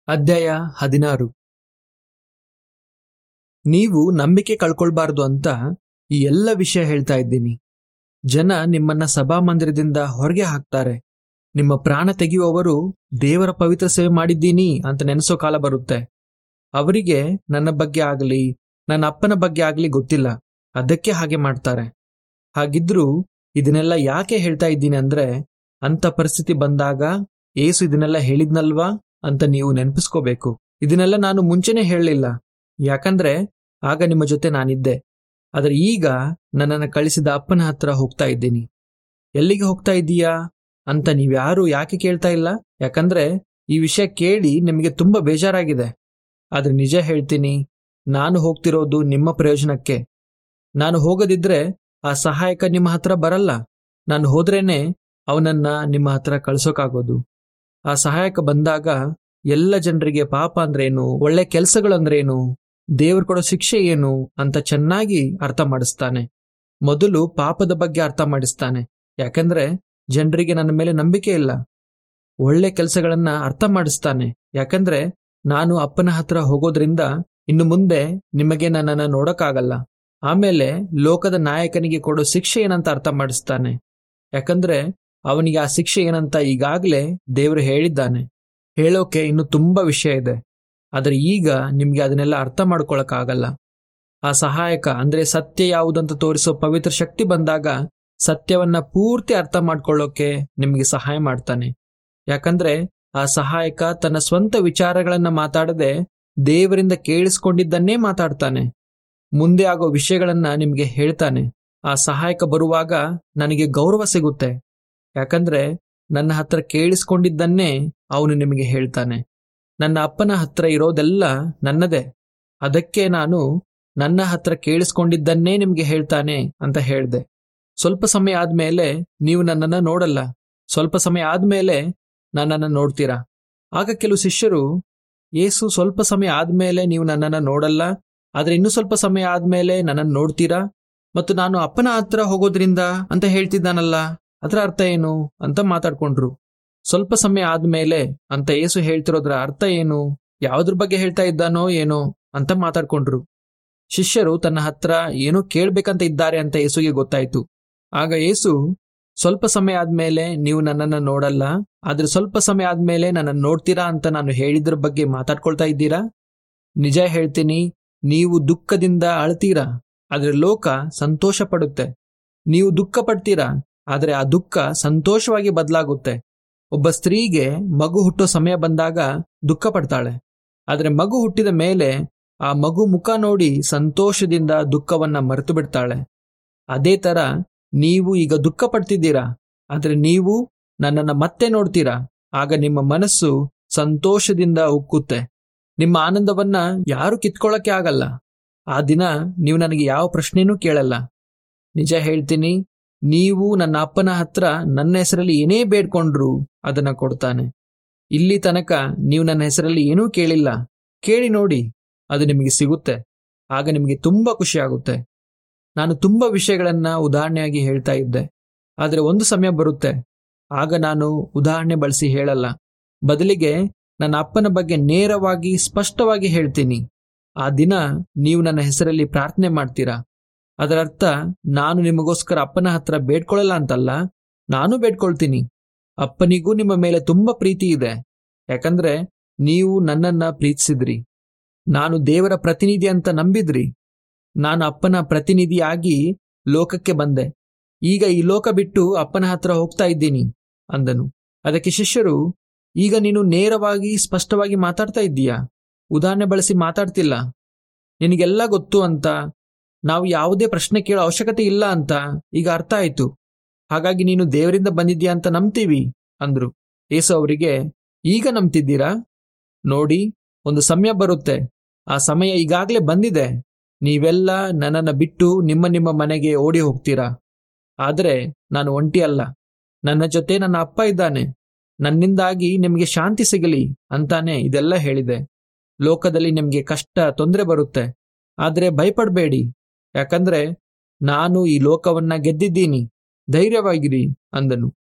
ಅಧ್ಯಾಯ ಹದಿನಾರು ನೀವು ನಂಬಿಕೆ ಕಳ್ಕೊಳ್ಬಾರ್ದು ಅಂತ ಈ ಎಲ್ಲ ವಿಷಯ ಹೇಳ್ತಾ ಇದ್ದೀನಿ ಜನ ನಿಮ್ಮನ್ನ ಸಭಾಮಂದಿರದಿಂದ ಹೊರಗೆ ಹಾಕ್ತಾರೆ ನಿಮ್ಮ ಪ್ರಾಣ ತೆಗೆಯುವವರು ದೇವರ ಪವಿತ್ರ ಸೇವೆ ಮಾಡಿದ್ದೀನಿ ಅಂತ ನೆನೆಸೋ ಕಾಲ ಬರುತ್ತೆ ಅವರಿಗೆ ನನ್ನ ಬಗ್ಗೆ ಆಗಲಿ ನನ್ನ ಅಪ್ಪನ ಬಗ್ಗೆ ಆಗಲಿ ಗೊತ್ತಿಲ್ಲ ಅದಕ್ಕೆ ಹಾಗೆ ಮಾಡ್ತಾರೆ ಹಾಗಿದ್ರೂ ಇದನ್ನೆಲ್ಲ ಯಾಕೆ ಹೇಳ್ತಾ ಇದ್ದೀನಿ ಅಂದ್ರೆ ಅಂತ ಪರಿಸ್ಥಿತಿ ಬಂದಾಗ ಏಸು ಇದನ್ನೆಲ್ಲ ಹೇಳಿದ್ನಲ್ವಾ ಅಂತ ನೀವು ನೆನಪಿಸ್ಕೋಬೇಕು ಇದನ್ನೆಲ್ಲ ನಾನು ಮುಂಚೆನೆ ಹೇಳಲಿಲ್ಲ ಯಾಕಂದ್ರೆ ಆಗ ನಿಮ್ಮ ಜೊತೆ ನಾನಿದ್ದೆ ಆದ್ರೆ ಈಗ ನನ್ನನ್ನು ಕಳಿಸಿದ ಅಪ್ಪನ ಹತ್ರ ಹೋಗ್ತಾ ಇದ್ದೀನಿ ಎಲ್ಲಿಗೆ ಹೋಗ್ತಾ ಇದ್ದೀಯಾ ಅಂತ ನೀವ್ಯಾರು ಯಾಕೆ ಕೇಳ್ತಾ ಇಲ್ಲ ಯಾಕಂದ್ರೆ ಈ ವಿಷಯ ಕೇಳಿ ನಿಮಗೆ ತುಂಬಾ ಬೇಜಾರಾಗಿದೆ ಆದ್ರೆ ನಿಜ ಹೇಳ್ತೀನಿ ನಾನು ಹೋಗ್ತಿರೋದು ನಿಮ್ಮ ಪ್ರಯೋಜನಕ್ಕೆ ನಾನು ಹೋಗದಿದ್ರೆ ಆ ಸಹಾಯಕ ನಿಮ್ಮ ಹತ್ರ ಬರಲ್ಲ ನಾನು ಹೋದ್ರೇನೆ ಅವನನ್ನ ನಿಮ್ಮ ಹತ್ರ ಕಳ್ಸೋಕಾಗೋದು ಆ ಸಹಾಯಕ ಬಂದಾಗ ಎಲ್ಲ ಜನರಿಗೆ ಪಾಪ ಅಂದ್ರೇನು ಒಳ್ಳೆ ಕೆಲಸಗಳಂದ್ರೇನು ದೇವ್ರು ಕೊಡೋ ಶಿಕ್ಷೆ ಏನು ಅಂತ ಚೆನ್ನಾಗಿ ಅರ್ಥ ಮಾಡಿಸ್ತಾನೆ ಮೊದಲು ಪಾಪದ ಬಗ್ಗೆ ಅರ್ಥ ಮಾಡಿಸ್ತಾನೆ ಯಾಕಂದ್ರೆ ಜನರಿಗೆ ನನ್ನ ಮೇಲೆ ನಂಬಿಕೆ ಇಲ್ಲ ಒಳ್ಳೆ ಕೆಲಸಗಳನ್ನ ಅರ್ಥ ಮಾಡಿಸ್ತಾನೆ ಯಾಕಂದ್ರೆ ನಾನು ಅಪ್ಪನ ಹತ್ರ ಹೋಗೋದ್ರಿಂದ ಇನ್ನು ಮುಂದೆ ನಿಮಗೆ ನನ್ನನ್ನ ನೋಡಕ್ಕಾಗಲ್ಲ ಆಮೇಲೆ ಲೋಕದ ನಾಯಕನಿಗೆ ಕೊಡೋ ಶಿಕ್ಷೆ ಏನಂತ ಅರ್ಥ ಮಾಡಿಸ್ತಾನೆ ಯಾಕಂದ್ರೆ ಅವನಿಗೆ ಆ ಶಿಕ್ಷೆ ಏನಂತ ಈಗಾಗಲೇ ದೇವರು ಹೇಳಿದ್ದಾನೆ ಹೇಳೋಕೆ ಇನ್ನು ತುಂಬಾ ವಿಷಯ ಇದೆ ಆದ್ರೆ ಈಗ ನಿಮ್ಗೆ ಅದನ್ನೆಲ್ಲ ಅರ್ಥ ಮಾಡ್ಕೊಳಕ್ಕಾಗಲ್ಲ ಆ ಸಹಾಯಕ ಅಂದ್ರೆ ಸತ್ಯ ಯಾವುದಂತ ತೋರಿಸೋ ಪವಿತ್ರ ಶಕ್ತಿ ಬಂದಾಗ ಸತ್ಯವನ್ನ ಪೂರ್ತಿ ಅರ್ಥ ಮಾಡ್ಕೊಳ್ಳೋಕೆ ನಿಮಗೆ ಸಹಾಯ ಮಾಡ್ತಾನೆ ಯಾಕಂದ್ರೆ ಆ ಸಹಾಯಕ ತನ್ನ ಸ್ವಂತ ವಿಚಾರಗಳನ್ನ ಮಾತಾಡದೆ ದೇವರಿಂದ ಕೇಳಿಸ್ಕೊಂಡಿದ್ದನ್ನೇ ಮಾತಾಡ್ತಾನೆ ಮುಂದೆ ಆಗೋ ವಿಷಯಗಳನ್ನ ನಿಮ್ಗೆ ಹೇಳ್ತಾನೆ ಆ ಸಹಾಯಕ ಬರುವಾಗ ನನಗೆ ಗೌರವ ಸಿಗುತ್ತೆ ಯಾಕಂದ್ರೆ ನನ್ನ ಹತ್ರ ಕೇಳಿಸ್ಕೊಂಡಿದ್ದನ್ನೇ ಅವನು ನಿಮಗೆ ಹೇಳ್ತಾನೆ ನನ್ನ ಅಪ್ಪನ ಹತ್ರ ಇರೋದೆಲ್ಲ ನನ್ನದೇ ಅದಕ್ಕೆ ನಾನು ನನ್ನ ಹತ್ರ ಕೇಳಿಸ್ಕೊಂಡಿದ್ದನ್ನೇ ನಿಮ್ಗೆ ಹೇಳ್ತಾನೆ ಅಂತ ಹೇಳ್ದೆ ಸ್ವಲ್ಪ ಸಮಯ ಆದ್ಮೇಲೆ ನೀವು ನನ್ನನ್ನ ನೋಡಲ್ಲ ಸ್ವಲ್ಪ ಸಮಯ ಆದ್ಮೇಲೆ ನನ್ನನ್ನ ನೋಡ್ತೀರಾ ಆಗ ಕೆಲವು ಶಿಷ್ಯರು ಏಸು ಸ್ವಲ್ಪ ಸಮಯ ಆದ್ಮೇಲೆ ನೀವು ನನ್ನನ್ನ ನೋಡಲ್ಲ ಆದ್ರೆ ಇನ್ನು ಸ್ವಲ್ಪ ಸಮಯ ಆದ್ಮೇಲೆ ನನ್ನನ್ನು ನೋಡ್ತೀರಾ ಮತ್ತು ನಾನು ಅಪ್ಪನ ಹತ್ರ ಹೋಗೋದ್ರಿಂದ ಅಂತ ಹೇಳ್ತಿದ್ದಾನಲ್ಲ ಅದರ ಅರ್ಥ ಏನು ಅಂತ ಮಾತಾಡ್ಕೊಂಡ್ರು ಸ್ವಲ್ಪ ಸಮಯ ಆದ್ಮೇಲೆ ಅಂತ ಏಸು ಹೇಳ್ತಿರೋದ್ರ ಅರ್ಥ ಏನು ಯಾವ್ದ್ರ ಬಗ್ಗೆ ಹೇಳ್ತಾ ಇದ್ದಾನೋ ಏನೋ ಅಂತ ಮಾತಾಡ್ಕೊಂಡ್ರು ಶಿಷ್ಯರು ತನ್ನ ಹತ್ರ ಏನೋ ಕೇಳ್ಬೇಕಂತ ಇದ್ದಾರೆ ಅಂತ ಏಸುಗೆ ಗೊತ್ತಾಯ್ತು ಆಗ ಏಸು ಸ್ವಲ್ಪ ಸಮಯ ಆದ್ಮೇಲೆ ನೀವು ನನ್ನನ್ನ ನೋಡಲ್ಲ ಆದ್ರೆ ಸ್ವಲ್ಪ ಸಮಯ ಆದ್ಮೇಲೆ ನನ್ನನ್ನು ನೋಡ್ತೀರಾ ಅಂತ ನಾನು ಹೇಳಿದ್ರ ಬಗ್ಗೆ ಮಾತಾಡ್ಕೊಳ್ತಾ ಇದ್ದೀರಾ ನಿಜ ಹೇಳ್ತೀನಿ ನೀವು ದುಃಖದಿಂದ ಅಳ್ತೀರಾ ಆದ್ರೆ ಲೋಕ ಸಂತೋಷ ಪಡುತ್ತೆ ನೀವು ದುಃಖ ಪಡ್ತೀರಾ ಆದ್ರೆ ಆ ದುಃಖ ಸಂತೋಷವಾಗಿ ಬದಲಾಗುತ್ತೆ ಒಬ್ಬ ಸ್ತ್ರೀಗೆ ಮಗು ಹುಟ್ಟೋ ಸಮಯ ಬಂದಾಗ ದುಃಖ ಪಡ್ತಾಳೆ ಆದ್ರೆ ಮಗು ಹುಟ್ಟಿದ ಮೇಲೆ ಆ ಮಗು ಮುಖ ನೋಡಿ ಸಂತೋಷದಿಂದ ದುಃಖವನ್ನ ಮರೆತು ಬಿಡ್ತಾಳೆ ಅದೇ ತರ ನೀವು ಈಗ ದುಃಖ ಪಡ್ತಿದ್ದೀರಾ ಆದ್ರೆ ನೀವು ನನ್ನನ್ನ ಮತ್ತೆ ನೋಡ್ತೀರಾ ಆಗ ನಿಮ್ಮ ಮನಸ್ಸು ಸಂತೋಷದಿಂದ ಉಕ್ಕುತ್ತೆ ನಿಮ್ಮ ಆನಂದವನ್ನ ಯಾರು ಕಿತ್ಕೊಳ್ಳಕ್ಕೆ ಆಗಲ್ಲ ಆ ದಿನ ನೀವು ನನಗೆ ಯಾವ ಪ್ರಶ್ನೆನೂ ಕೇಳಲ್ಲ ನಿಜ ಹೇಳ್ತೀನಿ ನೀವು ನನ್ನ ಅಪ್ಪನ ಹತ್ರ ನನ್ನ ಹೆಸರಲ್ಲಿ ಏನೇ ಬೇಡ್ಕೊಂಡ್ರು ಅದನ್ನ ಕೊಡ್ತಾನೆ ಇಲ್ಲಿ ತನಕ ನೀವು ನನ್ನ ಹೆಸರಲ್ಲಿ ಏನೂ ಕೇಳಿಲ್ಲ ಕೇಳಿ ನೋಡಿ ಅದು ನಿಮಗೆ ಸಿಗುತ್ತೆ ಆಗ ನಿಮಗೆ ತುಂಬಾ ಖುಷಿ ಆಗುತ್ತೆ ನಾನು ತುಂಬಾ ವಿಷಯಗಳನ್ನ ಉದಾಹರಣೆಯಾಗಿ ಹೇಳ್ತಾ ಇದ್ದೆ ಆದರೆ ಒಂದು ಸಮಯ ಬರುತ್ತೆ ಆಗ ನಾನು ಉದಾಹರಣೆ ಬಳಸಿ ಹೇಳಲ್ಲ ಬದಲಿಗೆ ನನ್ನ ಅಪ್ಪನ ಬಗ್ಗೆ ನೇರವಾಗಿ ಸ್ಪಷ್ಟವಾಗಿ ಹೇಳ್ತೀನಿ ಆ ದಿನ ನೀವು ನನ್ನ ಹೆಸರಲ್ಲಿ ಪ್ರಾರ್ಥನೆ ಮಾಡ್ತೀರಾ ಅದರರ್ಥ ನಾನು ನಿಮಗೋಸ್ಕರ ಅಪ್ಪನ ಹತ್ರ ಬೇಡ್ಕೊಳ್ಳಲ್ಲ ಅಂತಲ್ಲ ನಾನು ಬೇಡ್ಕೊಳ್ತೀನಿ ಅಪ್ಪನಿಗೂ ನಿಮ್ಮ ಮೇಲೆ ತುಂಬಾ ಪ್ರೀತಿ ಇದೆ ಯಾಕಂದ್ರೆ ನೀವು ನನ್ನನ್ನ ಪ್ರೀತಿಸಿದ್ರಿ ನಾನು ದೇವರ ಪ್ರತಿನಿಧಿ ಅಂತ ನಂಬಿದ್ರಿ ನಾನು ಅಪ್ಪನ ಪ್ರತಿನಿಧಿಯಾಗಿ ಲೋಕಕ್ಕೆ ಬಂದೆ ಈಗ ಈ ಲೋಕ ಬಿಟ್ಟು ಅಪ್ಪನ ಹತ್ರ ಹೋಗ್ತಾ ಇದ್ದೀನಿ ಅಂದನು ಅದಕ್ಕೆ ಶಿಷ್ಯರು ಈಗ ನೀನು ನೇರವಾಗಿ ಸ್ಪಷ್ಟವಾಗಿ ಮಾತಾಡ್ತಾ ಇದ್ದೀಯಾ ಉದಾಹರಣೆ ಬಳಸಿ ಮಾತಾಡ್ತಿಲ್ಲ ನಿನಗೆಲ್ಲ ಗೊತ್ತು ಅಂತ ನಾವು ಯಾವುದೇ ಪ್ರಶ್ನೆ ಕೇಳೋ ಅವಶ್ಯಕತೆ ಇಲ್ಲ ಅಂತ ಈಗ ಅರ್ಥ ಆಯ್ತು ಹಾಗಾಗಿ ನೀನು ದೇವರಿಂದ ಬಂದಿದ್ಯಾ ಅಂತ ನಂಬ್ತೀವಿ ಅಂದ್ರು ಏಸು ಅವರಿಗೆ ಈಗ ನಂಬ್ತಿದ್ದೀರಾ ನೋಡಿ ಒಂದು ಸಮಯ ಬರುತ್ತೆ ಆ ಸಮಯ ಈಗಾಗಲೇ ಬಂದಿದೆ ನೀವೆಲ್ಲ ನನ್ನನ್ನ ಬಿಟ್ಟು ನಿಮ್ಮ ನಿಮ್ಮ ಮನೆಗೆ ಓಡಿ ಹೋಗ್ತೀರಾ ಆದರೆ ನಾನು ಒಂಟಿ ಅಲ್ಲ ನನ್ನ ಜೊತೆ ನನ್ನ ಅಪ್ಪ ಇದ್ದಾನೆ ನನ್ನಿಂದಾಗಿ ನಿಮಗೆ ಶಾಂತಿ ಸಿಗಲಿ ಅಂತಾನೆ ಇದೆಲ್ಲ ಹೇಳಿದೆ ಲೋಕದಲ್ಲಿ ನಿಮಗೆ ಕಷ್ಟ ತೊಂದರೆ ಬರುತ್ತೆ ಆದ್ರೆ ಭಯಪಡಬೇಡಿ ಯಾಕಂದ್ರೆ ನಾನು ಈ ಲೋಕವನ್ನ ಗೆದ್ದಿದ್ದೀನಿ ಧೈರ್ಯವಾಗಿರಿ ಅಂದನು